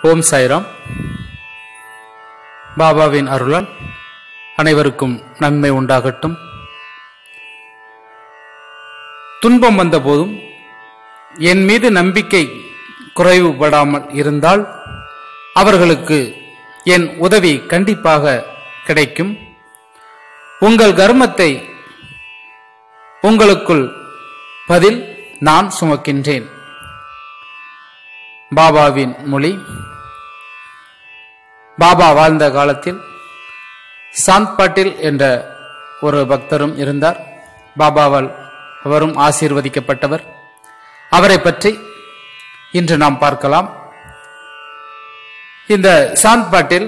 ஓம் சாய்ராம் பாபாவின் அருளால் அனைவருக்கும் நன்மை உண்டாகட்டும் துன்பம் வந்தபோதும் என் மீது நம்பிக்கை குறைவுபடாமல் இருந்தால் அவர்களுக்கு என் உதவி கண்டிப்பாக கிடைக்கும் உங்கள் கர்மத்தை உங்களுக்குள் பதில் நான் சுமக்கின்றேன் பாபாவின் மொழி பாபா வாழ்ந்த காலத்தில் சாந்த் பாட்டில் என்ற ஒரு பக்தரும் இருந்தார் பாபாவால் அவரும் ஆசீர்வதிக்கப்பட்டவர் அவரை பற்றி இன்று நாம் பார்க்கலாம் இந்த சாந்த் பாட்டில்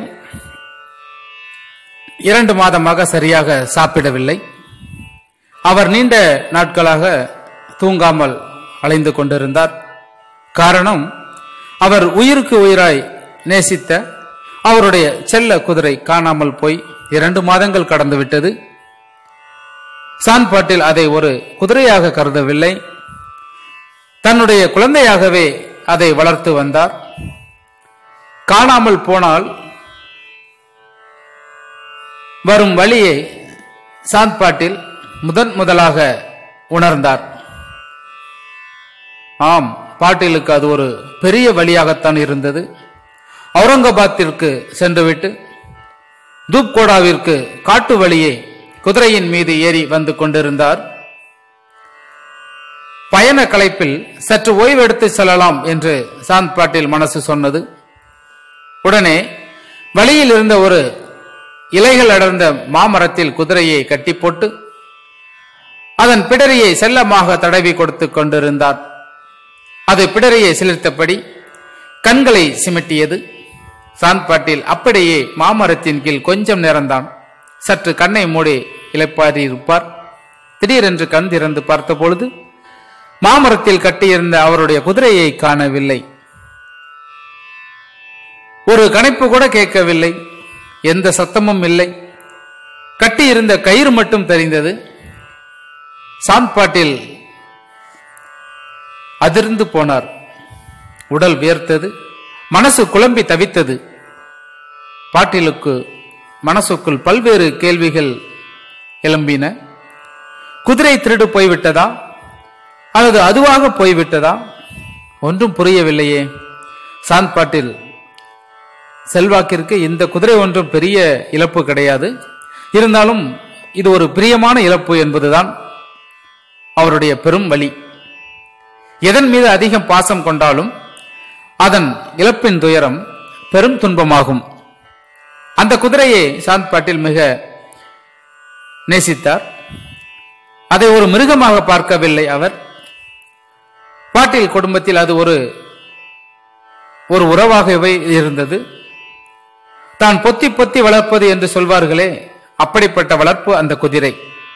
இரண்டு மாதமாக சரியாக சாப்பிடவில்லை அவர் நீண்ட நாட்களாக தூங்காமல் அலைந்து கொண்டிருந்தார் காரணம் அவர் உயிருக்கு உயிராய் நேசித்த அவருடைய செல்ல குதிரை காணாமல் போய் இரண்டு மாதங்கள் கடந்து விட்டது சான் பாட்டில் அதை ஒரு குதிரையாக கருதவில்லை தன்னுடைய குழந்தையாகவே அதை வளர்த்து வந்தார் காணாமல் போனால் வரும் வழியை சாந்த் பாட்டில் முதன் முதலாக உணர்ந்தார் ஆம் பாட்டிலுக்கு அது ஒரு பெரிய வழியாகத்தான் இருந்தது அவுரங்காபாத்திற்கு சென்றுவிட்டு தூப்கோடாவிற்கு காட்டு வழியே குதிரையின் மீது ஏறி வந்து கொண்டிருந்தார் பயண களைப்பில் சற்று ஓய்வெடுத்து செல்லலாம் என்று சாந்த் பாட்டில் மனசு சொன்னது உடனே வழியில் இருந்த ஒரு இலைகள் அடர்ந்த மாமரத்தில் குதிரையை கட்டி போட்டு அதன் பிடரியை செல்லமாக தடவி கொடுத்து கொண்டிருந்தார் அது பிடரியை சிலிர்த்தபடி கண்களை சிமிட்டியது சாந்த் பாட்டில் அப்படியே மாமரத்தின் கீழ் கொஞ்சம் நேரம்தான் சற்று கண்ணை மூடி இழைப்பாரி இருப்பார் திடீரென்று கண் திறந்து பார்த்தபொழுது மாமரத்தில் கட்டியிருந்த அவருடைய குதிரையை காணவில்லை ஒரு கணைப்பு கூட கேட்கவில்லை எந்த சத்தமும் இல்லை கட்டியிருந்த கயிறு மட்டும் தெரிந்தது சாந்த் பாட்டில் அதிர்ந்து போனார் உடல் வியர்த்தது மனசு குழம்பி தவித்தது பாட்டிலுக்கு மனசுக்குள் பல்வேறு கேள்விகள் எழும்பின குதிரை திருடு போய்விட்டதா அல்லது அதுவாக போய்விட்டதா ஒன்றும் புரியவில்லையே சாந்த் பாட்டில் செல்வாக்கிற்கு இந்த குதிரை ஒன்றும் பெரிய இழப்பு கிடையாது இருந்தாலும் இது ஒரு பிரியமான இழப்பு என்பதுதான் அவருடைய பெரும் வழி எதன் மீது அதிகம் பாசம் கொண்டாலும் அதன் இழப்பின் துயரம் பெரும் துன்பமாகும் அந்த குதிரையை சாந்த் பாட்டில் மிக நேசித்தார் அதை ஒரு மிருகமாக பார்க்கவில்லை அவர் பாட்டில் குடும்பத்தில் அது ஒரு ஒரு உறவாகவே இருந்தது தான் பொத்தி பொத்தி வளர்ப்பது என்று சொல்வார்களே அப்படிப்பட்ட வளர்ப்பு அந்த குதிரை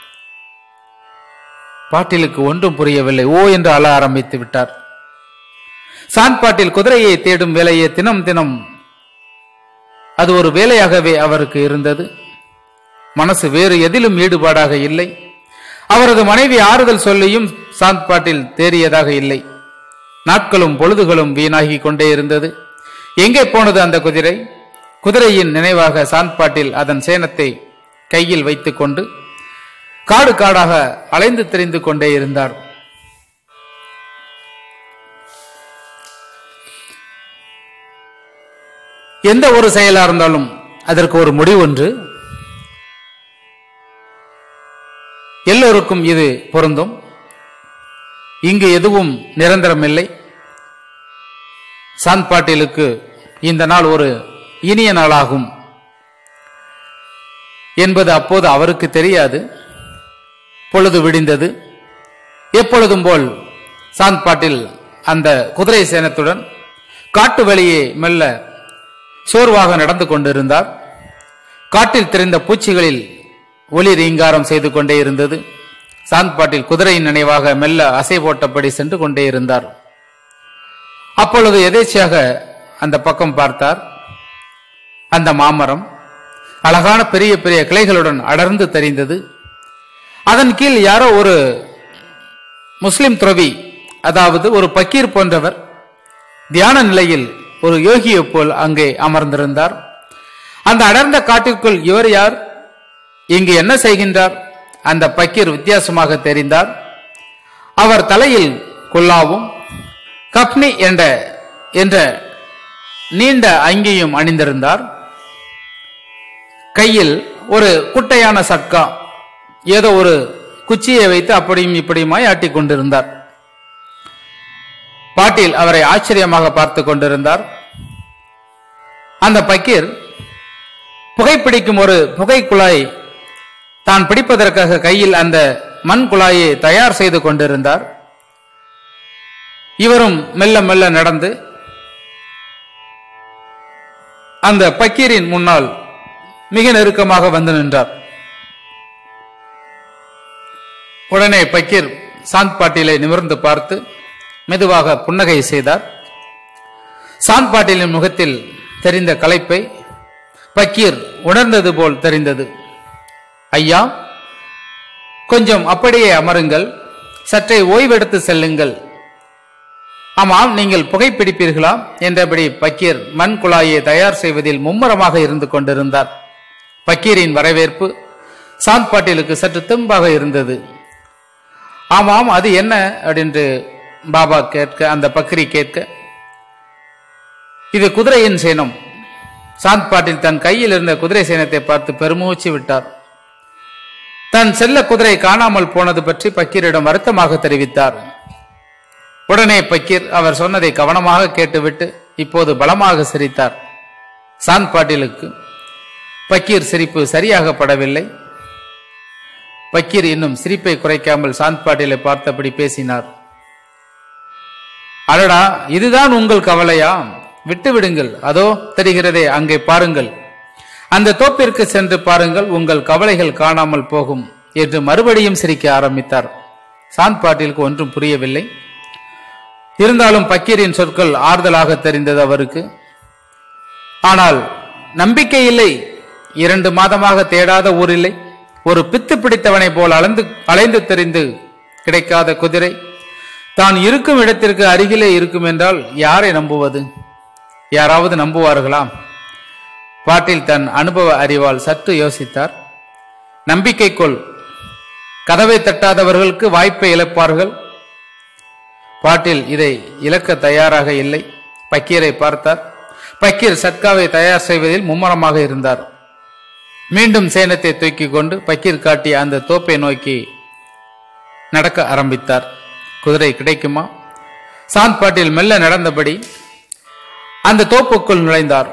பாட்டிலுக்கு ஒன்றும் புரியவில்லை ஓ என்று அழ ஆரம்பித்து விட்டார் சாந்த் பாட்டில் குதிரையை தேடும் வேலையை தினம் தினம் அது ஒரு வேலையாகவே அவருக்கு இருந்தது மனசு வேறு எதிலும் ஈடுபாடாக இல்லை அவரது மனைவி ஆறுதல் சொல்லியும் சாந்த் பாட்டில் தேறியதாக இல்லை நாட்களும் பொழுதுகளும் வீணாகி கொண்டே இருந்தது எங்கே போனது அந்த குதிரை குதிரையின் நினைவாக சாந்த் பாட்டில் அதன் சேனத்தை கையில் வைத்துக் கொண்டு காடு காடாக அலைந்து திரிந்து கொண்டே இருந்தார் எந்த ஒரு செயலா இருந்தாலும் அதற்கு ஒரு முடிவு ஒன்று எல்லோருக்கும் இது பொருந்தும் இங்கு எதுவும் நிரந்தரமில்லை சாந்த் பாட்டீலுக்கு இந்த நாள் ஒரு இனிய நாளாகும் என்பது அப்போது அவருக்கு தெரியாது பொழுது விடிந்தது எப்பொழுதும் போல் சாந்த் பாட்டில் அந்த குதிரை சேனத்துடன் காட்டு வழியே மெல்ல சோர்வாக நடந்து கொண்டிருந்தார் காட்டில் தெரிந்த பூச்சிகளில் ஒளி ரீங்காரம் செய்து கொண்டே இருந்தது சாந்த் பாட்டில் குதிரையின் நினைவாக மெல்ல அசை போட்டபடி சென்று கொண்டே இருந்தார் அப்பொழுது எதேச்சியாக அந்த பக்கம் பார்த்தார் அந்த மாமரம் அழகான பெரிய பெரிய கிளைகளுடன் அடர்ந்து தெரிந்தது அதன் கீழ் யாரோ ஒரு முஸ்லிம் துறவி அதாவது ஒரு பக்கீர் போன்றவர் தியான நிலையில் ஒரு யோகியைப் போல் அங்கே அமர்ந்திருந்தார் அந்த அடர்ந்த காட்டிற்குள் இவர் யார் இங்கு என்ன செய்கின்றார் அந்த பக்கீர் வித்தியாசமாக தெரிந்தார் அவர் தலையில் குல்லாவும் கப்னி என்ற என்ற நீண்ட அங்கியும் அணிந்திருந்தார் கையில் ஒரு குட்டையான சட்கா ஏதோ ஒரு குச்சியை வைத்து அப்படியும் இப்படியுமாய் ஆட்டிக் கொண்டிருந்தார் பாட்டில் அவரை ஆச்சரியமாக பார்த்து கொண்டிருந்தார் அந்த பக்கீர் புகைப்பிடிக்கும் ஒரு புகை குழாய் தான் பிடிப்பதற்காக கையில் அந்த மண் குழாயை தயார் செய்து கொண்டிருந்தார் இவரும் மெல்ல மெல்ல நடந்து அந்த பக்கீரின் முன்னால் மிக நெருக்கமாக வந்து நின்றார் உடனே பக்கீர் சாந்த் பாட்டீலை நிமிர்ந்து பார்த்து மெதுவாக புன்னகை செய்தார் சாந்த் பாட்டீலின் முகத்தில் தெரிந்த களைப்பை பக்கீர் உணர்ந்தது போல் தெரிந்தது ஐயா கொஞ்சம் அப்படியே அமருங்கள் சற்றே ஓய்வெடுத்து செல்லுங்கள் ஆமாம் நீங்கள் புகைப்பிடிப்பீர்களா என்றபடி பக்கீர் மண் குழாயை தயார் செய்வதில் மும்முரமாக இருந்து கொண்டிருந்தார் பக்கீரின் வரவேற்பு சாந்த் பாட்டீலுக்கு சற்று தெம்பாக இருந்தது ஆமாம் அது என்ன அப்படின்று பாபா கேட்க அந்த பக்ரி கேட்க இது குதிரையின் சேனம் சாந்த் பாட்டில் தன் கையில் இருந்த குதிரை சேனத்தை பார்த்து பெருமூச்சு விட்டார் தன் செல்ல குதிரை காணாமல் போனது பற்றி பக்கீரிடம் வருத்தமாக தெரிவித்தார் உடனே பக்கீர் அவர் சொன்னதை கவனமாக கேட்டுவிட்டு இப்போது பலமாக சிரித்தார் சாந்த் பாட்டிலுக்கு பக்கீர் சிரிப்பு சரியாக படவில்லை பக்கீர் இன்னும் சிரிப்பை குறைக்காமல் சாந்த் பாட்டிலை பார்த்தபடி பேசினார் அடடா இதுதான் உங்கள் கவலையா விட்டு விடுங்கள் அதோ தெரிகிறதே அங்கே பாருங்கள் அந்த தோப்பிற்கு சென்று பாருங்கள் உங்கள் கவலைகள் காணாமல் போகும் என்று மறுபடியும் சிரிக்க ஆரம்பித்தார் சாந்த் பாட்டிலுக்கு ஒன்றும் புரியவில்லை இருந்தாலும் பக்கீரின் சொற்கள் ஆறுதலாக தெரிந்தது அவருக்கு ஆனால் நம்பிக்கை இல்லை இரண்டு மாதமாக தேடாத ஊரில்லை ஒரு பித்து பிடித்தவனை போல் அளந்து அலைந்து தெரிந்து கிடைக்காத குதிரை தான் இருக்கும் இடத்திற்கு அருகிலே இருக்கும் என்றால் யாரை நம்புவது யாராவது நம்புவார்களாம் பாட்டில் தன் அனுபவ அறிவால் சற்று யோசித்தார் நம்பிக்கை கொள் கதவை தட்டாதவர்களுக்கு வாய்ப்பை இழப்பார்கள் பாட்டில் இதை இழக்க தயாராக இல்லை பக்கீரை பார்த்தார் பக்கீர் சட்காவை தயார் செய்வதில் மும்முரமாக இருந்தார் மீண்டும் சேனத்தை தூக்கிக் கொண்டு பக்கீர் காட்டிய அந்த தோப்பை நோக்கி நடக்க ஆரம்பித்தார் குதிரை கிடைக்குமா சாந்த் பாட்டில் மெல்ல நடந்தபடி அந்த தோப்புக்குள் நுழைந்தார்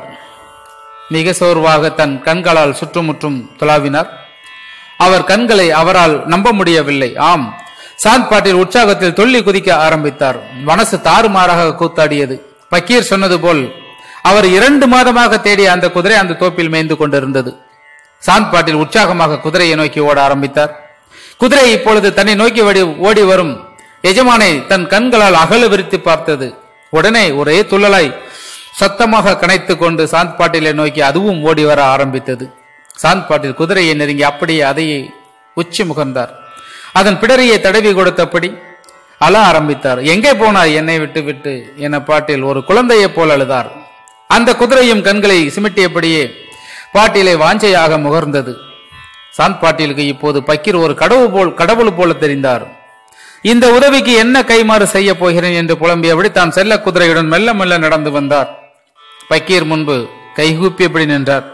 மிக சோர்வாக தன் கண்களால் சுற்றுமுற்றும் துளாவினார் அவர் கண்களை அவரால் நம்ப முடியவில்லை ஆம் சாந்த் பாட்டில் உற்சாகத்தில் துள்ளி குதிக்க ஆரம்பித்தார் மனசு தாறுமாறாக கூத்தாடியது பக்கீர் சொன்னது போல் அவர் இரண்டு மாதமாக தேடிய அந்த குதிரை அந்த தோப்பில் மேய்ந்து கொண்டிருந்தது சாந்த் பாட்டில் உற்சாகமாக குதிரையை நோக்கி ஓட ஆரம்பித்தார் குதிரை இப்பொழுது தன்னை நோக்கி ஓடி- ஓடி வரும் எஜமானை தன் கண்களால் அகல விரித்து பார்த்தது உடனே ஒரே துள்ளலாய் சத்தமாக கனைத்துக் கொண்டு சாந்த் பாட்டிலை நோக்கி அதுவும் ஓடி வர ஆரம்பித்தது சாந்த் பாட்டில் குதிரையை நெருங்கி அப்படியே அதையே உச்சி முகர்ந்தார் அதன் பிடரியை தடவி கொடுத்தபடி அழ ஆரம்பித்தார் எங்கே போனார் என்னை விட்டு விட்டு என பாட்டில் ஒரு குழந்தையைப் போல் அழுதார் அந்த குதிரையும் கண்களை சிமிட்டியபடியே பாட்டிலை வாஞ்சையாக முகர்ந்தது சாந்த் பாட்டிலுக்கு இப்போது பக்கீர் ஒரு கடவுள் போல் கடவுள் போல தெரிந்தார் இந்த உதவிக்கு என்ன கைமாறு செய்ய போகிறேன் என்று புலம்பியபடி தான் செல்ல குதிரையுடன் மெல்ல மெல்ல நடந்து வந்தார் பக்கீர் முன்பு கைகூப்பியபடி நின்றார்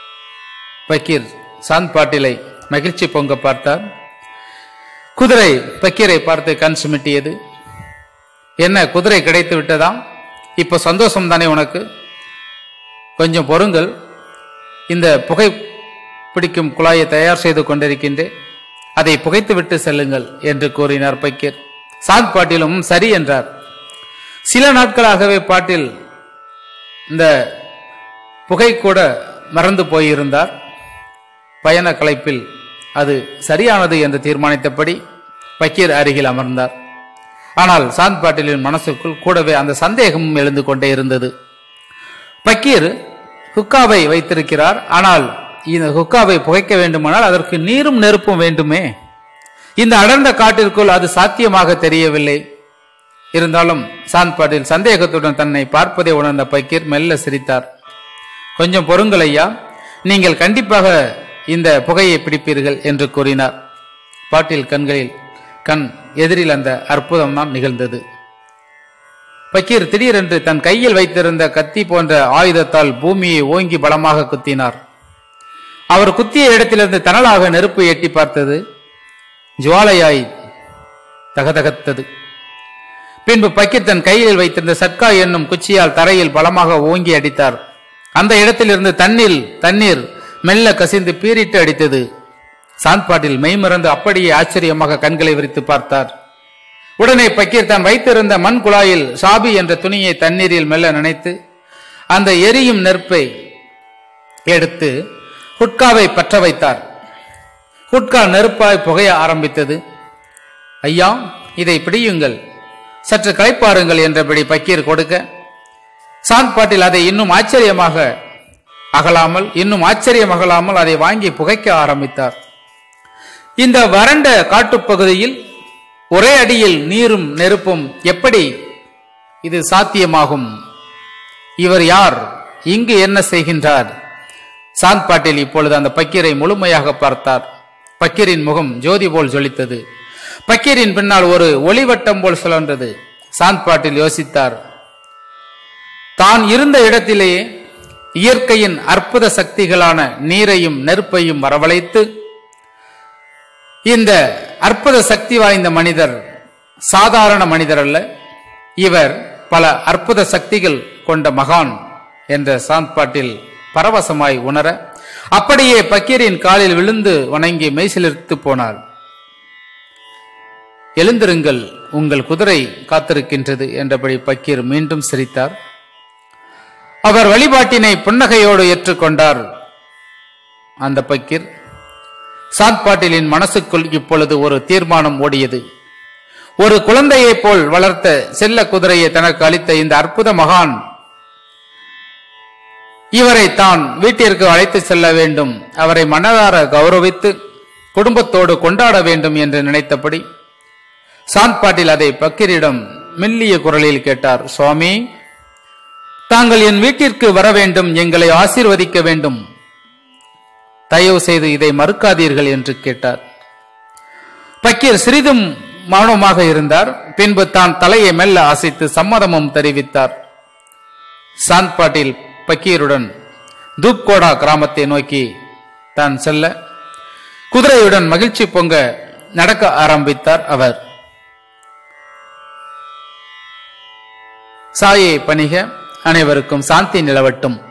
பக்கீர் சாந்த் பாட்டிலை மகிழ்ச்சி பொங்க பார்த்தார் குதிரை பக்கீரை பார்த்து கண் சுமிட்டியது என்ன குதிரை கிடைத்து விட்டதாம் இப்ப சந்தோஷம் தானே உனக்கு கொஞ்சம் பொறுங்கள் இந்த புகை பிடிக்கும் குழாயை தயார் செய்து கொண்டிருக்கின்றேன் அதை புகைத்து விட்டு செல்லுங்கள் என்று கூறினார் பக்கீர் சாந்த் பாட்டிலும் சரி என்றார் சில நாட்களாகவே பாட்டில் இந்த புகை கூட மறந்து போயிருந்தார் பயண களைப்பில் அது சரியானது என்று தீர்மானித்தபடி பக்கீர் அருகில் அமர்ந்தார் ஆனால் சாந்த் பாட்டிலின் மனசுக்குள் கூடவே அந்த சந்தேகமும் எழுந்து கொண்டே இருந்தது பக்கீர் ஹுக்காவை வைத்திருக்கிறார் ஆனால் இந்த ஹுக்காவை புகைக்க வேண்டுமானால் அதற்கு நீரும் நெருப்பும் வேண்டுமே இந்த அடர்ந்த காட்டிற்குள் அது சாத்தியமாக தெரியவில்லை இருந்தாலும் சாந்த் பாட்டில் சந்தேகத்துடன் தன்னை பார்ப்பதை உணர்ந்த பக்கீர் மெல்ல சிரித்தார் கொஞ்சம் பொறுங்கள் ஐயா நீங்கள் கண்டிப்பாக இந்த புகையை பிடிப்பீர்கள் என்று கூறினார் பாட்டில் கண்களில் கண் எதிரில் அந்த அற்புதம் தான் நிகழ்ந்தது பக்கீர் திடீரென்று தன் கையில் வைத்திருந்த கத்தி போன்ற ஆயுதத்தால் பூமியை ஓங்கி பலமாக குத்தினார் அவர் குத்திய இடத்திலிருந்து தனலாக நெருப்பு எட்டி பார்த்தது ஜுவாலையாய் தகதகத்தது பின்பு பக்கீர் தன் கையில் வைத்திருந்த சட்கா என்னும் குச்சியால் தரையில் பலமாக ஓங்கி அடித்தார் அந்த இடத்திலிருந்து தண்ணீர் தண்ணீர் மெல்ல கசிந்து பீரிட்டு அடித்தது சாந்த்பாட்டில் மெய்மறந்து அப்படியே ஆச்சரியமாக கண்களை விரித்து பார்த்தார் உடனே பக்கீர் தான் வைத்திருந்த மண் குழாயில் சாபி என்ற துணியை தண்ணீரில் மெல்ல நனைத்து அந்த எரியும் நெருப்பை எடுத்து ஹுட்காவை பற்ற வைத்தார் ஹுட்கா நெருப்பாய் புகைய ஆரம்பித்தது ஐயா இதை பிடியுங்கள் சற்று களைப்பாருங்கள் என்றபடி பக்கீர் கொடுக்க சாந்த் பாட்டில் அதை இன்னும் ஆச்சரியமாக அகலாமல் இன்னும் ஆச்சரியம் அகலாமல் அதை வாங்கி புகைக்க ஆரம்பித்தார் இந்த வறண்ட காட்டுப்பகுதியில் ஒரே அடியில் நீரும் நெருப்பும் எப்படி இது சாத்தியமாகும் இவர் யார் இங்கு என்ன செய்கின்றார் சாந்த் பாட்டில் இப்பொழுது அந்த பக்கீரை முழுமையாக பார்த்தார் பக்கீரின் முகம் ஜோதி போல் ஜொலித்தது பக்கீரின் பின்னால் ஒரு ஒளிவட்டம் போல் சுழன்றது சாந்த் பாட்டில் யோசித்தார் தான் இருந்த இடத்திலேயே இயற்கையின் அற்புத சக்திகளான நீரையும் நெருப்பையும் வரவழைத்து இந்த அற்புத சக்தி வாய்ந்த மனிதர் சாதாரண மனிதர் அல்ல இவர் பல அற்புத சக்திகள் கொண்ட மகான் என்ற சாந்த் பாட்டில் பரவசமாய் உணர அப்படியே பக்கீரின் காலில் விழுந்து வணங்கி மெய்சிலிர்த்து போனார் எழுந்திருங்கள் உங்கள் குதிரை காத்திருக்கின்றது என்றபடி பக்கீர் மீண்டும் சிரித்தார் அவர் வழிபாட்டினை புன்னகையோடு ஏற்றுக்கொண்டார் அந்த பக்கீர் சாத் பாட்டிலின் மனசுக்குள் இப்பொழுது ஒரு தீர்மானம் ஓடியது ஒரு குழந்தையைப் போல் வளர்த்த செல்ல குதிரையை தனக்கு அளித்த இந்த அற்புத மகான் இவரை தான் வீட்டிற்கு அழைத்து செல்ல வேண்டும் அவரை மனதார கௌரவித்து குடும்பத்தோடு கொண்டாட வேண்டும் என்று நினைத்தபடி சாந்த் பாட்டில் அதை பக்கீரிடம் மெல்லிய குரலில் கேட்டார் சுவாமி தாங்கள் என் வீட்டிற்கு வர வேண்டும் எங்களை ஆசீர்வதிக்க வேண்டும் தயவு செய்து இதை மறுக்காதீர்கள் என்று கேட்டார் பக்கீர் சிறிதும் மௌனமாக இருந்தார் பின்பு தான் தலையை மெல்ல அசைத்து சம்மதமும் தெரிவித்தார் சாந்த் பாட்டில் பக்கீருடன் தூப்கோடா கிராமத்தை நோக்கி தான் செல்ல குதிரையுடன் மகிழ்ச்சி பொங்க நடக்க ஆரம்பித்தார் அவர் சாயை பணிக அனைவருக்கும் சாந்தி நிலவட்டும்